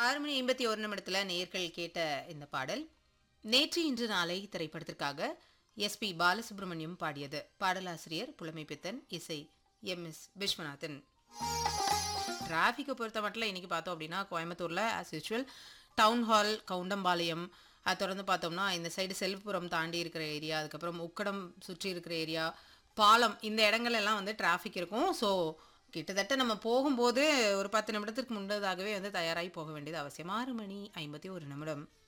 ஆறு மணி ஐம்பத்தி ஒரு நிமிடத்தில் நேர்கள் கேட்ட இந்த பாடல் நேற்று இன்று நாளை திரைப்படத்திற்காக எஸ்பி பாலசுப்ரமணியம் பாடியது பாடலாசிரியர் புலமைப்பித்தன் இசை எம் எஸ் விஸ்வநாதன் டிராஃபிக்கை பொறுத்த மட்டும் இன்னைக்கு பார்த்தோம் அப்படின்னா கோயம்புத்தூரில் as usual town hall Kavundampalayam அது தொடர்ந்து பார்த்தோம்னா இந்த சைடு செல்வபுரம் தாண்டி இருக்கிற ஏரியா அதுக்கப்புறம் உக்கடம் சுற்றி இருக்கிற ஏரியா பாலம் இந்த இடங்கள் எல்லாம் வந்து டிராஃபிக் இருக்கும் ஸோ கிட்டத்தட்ட நம்ம போகும்போது ஒரு பத்து நிமிடத்திற்கு முன்னதாகவே வந்து தயாராகி போக வேண்டியது அவசியம் ஆறு மணி ஐம்பத்தி ஒரு நிமிடம்